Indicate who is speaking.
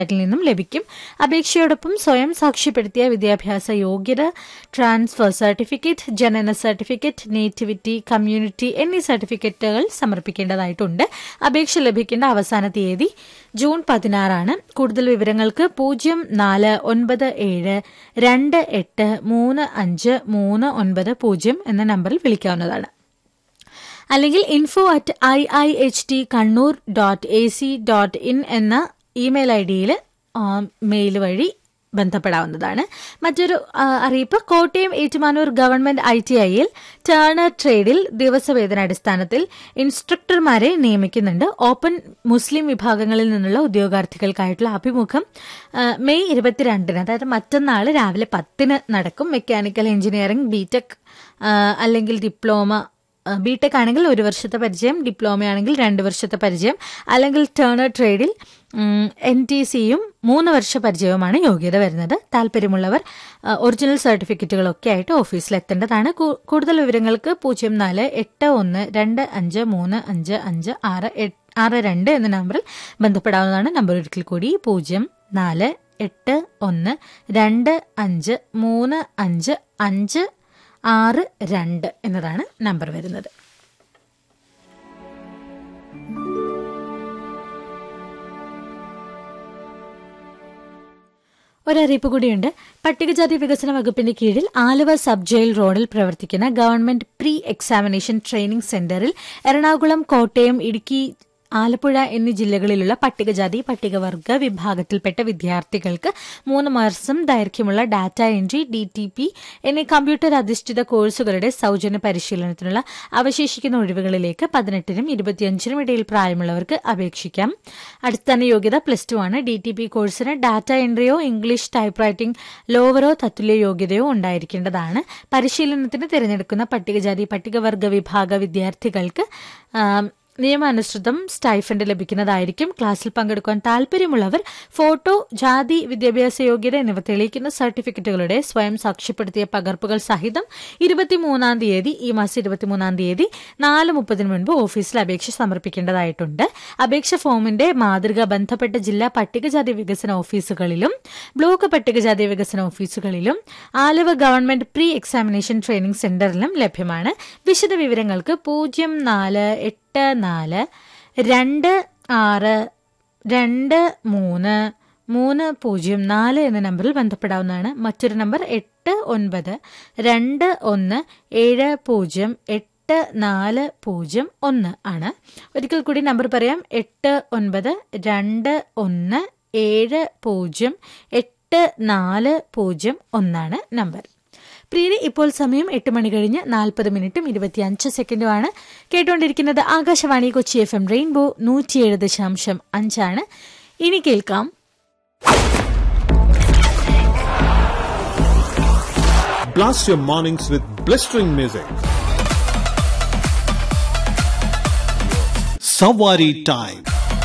Speaker 1: ിൽ നിന്നും ലഭിക്കും അപേക്ഷയോടൊപ്പം സ്വയം സാക്ഷ്യപ്പെടുത്തിയ വിദ്യാഭ്യാസ യോഗ്യത ട്രാൻസ്ഫർ സർട്ടിഫിക്കറ്റ് ജനന സർട്ടിഫിക്കറ്റ് നേറ്റിവിറ്റി കമ്മ്യൂണിറ്റി എന്നീ സർട്ടിഫിക്കറ്റുകൾ സമർപ്പിക്കേണ്ടതായിട്ടുണ്ട് അപേക്ഷ ലഭിക്കേണ്ട അവസാന തീയതി ജൂൺ പതിനാറാണ് കൂടുതൽ വിവരങ്ങൾക്ക് പൂജ്യം നാല് ഒൻപത് ഏഴ് രണ്ട് എട്ട് മൂന്ന് അഞ്ച് മൂന്ന് ഒൻപത് പൂജ്യം എന്ന നമ്പറിൽ വിളിക്കാവുന്നതാണ് അല്ലെങ്കിൽ info at I I H T Kannur dot A C dot in എന്ന ഇമെയിൽ ഐ ഡിയിൽ മെയിൽ വഴി ബന്ധപ്പെടാവുന്നതാണ് മറ്റൊരു ആ, അറിയിപ്പ് Kottayam Ettumanoor government I T ഐയിൽ ടേണർ ട്രേഡിൽ ദിവസവേതന അടിസ്ഥാനത്തിൽ ഇൻസ്ട്രക്ടർമാരെ നിയമിക്കുന്നുണ്ട് ഓപ്പൺ മുസ്ലിം വിഭാഗങ്ങളിൽ നിന്നുള്ള ഉദ്യോഗാർത്ഥികൾക്കായിട്ടുള്ള അഭിമുഖം ആ, മെയ് ഇരുപത്തിരണ്ടിന് അതായത് മറ്റന്നാൾ രാവിലെ പത്തിന് നടക്കും മെക്കാനിക്കൽ എഞ്ചിനീയറിംഗ് ബിടെക് അല്ലെങ്കിൽ ഡിപ്ലോമ ബിടെക് ആണെങ്കിൽ ഒരു വർഷത്തെ പരിചയം ഡിപ്ലോമ ആണെങ്കിൽ രണ്ട് വർഷത്തെ പരിചയം അല്ലെങ്കിൽ ടേണർ ട്രേഡിൽ എൻ ടി സിയും മൂന്ന് വർഷ പരിചയവുമാണ് യോഗ്യത വരുന്നത് താല്പര്യമുള്ളവർ ആ, ഒറിജിനൽ സർട്ടിഫിക്കറ്റുകളൊക്കെ ആയിട്ട് ഓഫീസിൽ എത്തേണ്ടതാണ് കൂ- കൂടുതൽ വിവരങ്ങൾക്ക് പൂജ്യം നാല് എട്ട് ഒന്ന് രണ്ട് അഞ്ച് മൂന്ന് അഞ്ച് അഞ്ച് ആറ് എട്ട് ആറ് രണ്ട് എന്ന നമ്പറിൽ ബന്ധപ്പെടാവുന്നതാണ് നമ്പർ ഒരിക്കൽ കൂടി പൂജ്യം നാല് എട്ട് ഒന്ന് രണ്ട് അഞ്ച് മൂന്ന് അഞ്ച് അഞ്ച് ആറ് രണ്ട് എന്നതാണ് നമ്പർ വരുന്നത് ഒരറിയിപ്പ് കൂടിയുണ്ട് പട്ടികജാതി വികസന വകുപ്പിന്റെ കീഴിൽ ആലുവ സബ് ജയിൽ റോഡിൽ പ്രവർത്തിക്കുന്ന ഗവൺമെന്റ് പ്രീ എക്സാമിനേഷൻ ട്രെയിനിംഗ് സെന്ററിൽ എറണാകുളം കോട്ടയം ഇടുക്കി ആലപ്പുഴ എന്നീ ജില്ലകളിലുള്ള പട്ടികജാതി പട്ടികവർഗ വിഭാഗത്തിൽപ്പെട്ട വിദ്യാർത്ഥികൾക്ക് മൂന്ന് മാസം ദൈർഘ്യമുള്ള data entry D T P എന്നീ കമ്പ്യൂട്ടർ അധിഷ്ഠിത കോഴ്സുകളുടെ സൗജന്യ പരിശീലനത്തിനുള്ള അവശേഷിക്കുന്ന ഒഴിവുകളിലേക്ക് പതിനെട്ടിനും ഇരുപത്തിയഞ്ചിനും ഇടയിൽ പ്രായമുള്ളവർക്ക് അപേക്ഷിക്കാം അടിസ്ഥാന യോഗ്യത പ്ലസ് ടു ആണ് ഡി ടി പി കോഴ്സിന് ഡാറ്റ എൻട്രിയോ ഇംഗ്ലീഷ് ടൈപ്പ് റൈറ്റിംഗ് ലോവറോ തത്തുല്യ യോഗ്യതയോ ഉണ്ടായിരിക്കേണ്ടതാണ് പരിശീലനത്തിന് തിരഞ്ഞെടുക്കുന്ന പട്ടികജാതി പട്ടികവർഗ വിഭാഗ വിദ്യാർത്ഥികൾക്ക് ആം, നിയമാനുസൃതം സ്റ്റൈഫൻഡ് ലഭിക്കുന്നതായിരിക്കും ക്ലാസ്സിൽ പങ്കെടുക്കാൻ താല്പര്യമുള്ളവർ ഫോട്ടോ ജാതി വിദ്യാഭ്യാസ യോഗ്യത എന്നിവ തെളിയിക്കുന്ന സർട്ടിഫിക്കറ്റുകളുടെ സ്വയം സാക്ഷ്യപ്പെടുത്തിയ പകർപ്പുകൾ സഹിതം ഇരുപത്തിമൂന്നാം തീയതി ഈ മാസം ഇരുപത്തിമൂന്നാം തീയതി നാല് മുപ്പതിന് മുൻപ് ഓഫീസിൽ അപേക്ഷ സമർപ്പിക്കേണ്ടതായിട്ടുണ്ട് അപേക്ഷ ഫോമിന്റെ മാതൃക ബന്ധപ്പെട്ട ജില്ലാ പട്ടികജാതി വികസന ഓഫീസുകളിലും ബ്ലോക്ക് പട്ടികജാതി വികസന ഓഫീസുകളിലും Aluva government pre examination training സെന്ററിലും ലഭ്യമാണ് വിശദ വിവരങ്ങൾക്ക് പൂജ്യം നാല് എട്ട് നാല് രണ്ട് ആറ് രണ്ട് മൂന്ന് മൂന്ന് പൂജ്യം നാല് എന്ന നമ്പറിൽ ബന്ധപ്പെടാവുന്നതാണ് മറ്റൊരു നമ്പർ എട്ട് ഒൻപത് രണ്ട് ഒന്ന് ഏഴ് പൂജ്യം എട്ട് നാല് പൂജ്യം ഒന്ന് ആണ് ഒരിക്കൽ കൂടി നമ്പർ പറയാം എട്ട് ഒൻപത് രണ്ട് ഒന്ന് ഏഴ് പൂജ്യം എട്ട് നാല് പൂജ്യം ഒന്നാണ് നമ്പർ പ്രിയരെ ഇപ്പോൾ സമയം എട്ട് മണി കഴിഞ്ഞ് നാൽപ്പത് മിനിറ്റും ഇരുപത്തിയഞ്ച് സെക്കൻഡുമാണ് കേട്ടുകൊണ്ടിരിക്കുന്നത് Akashvani Kochi F M rainbow നൂറ്റിയേഴ് ദശാംശം അഞ്ചാണ് ഇനി കേൾക്കാം
Speaker 2: Blast your mornings with blistering music. Savari time.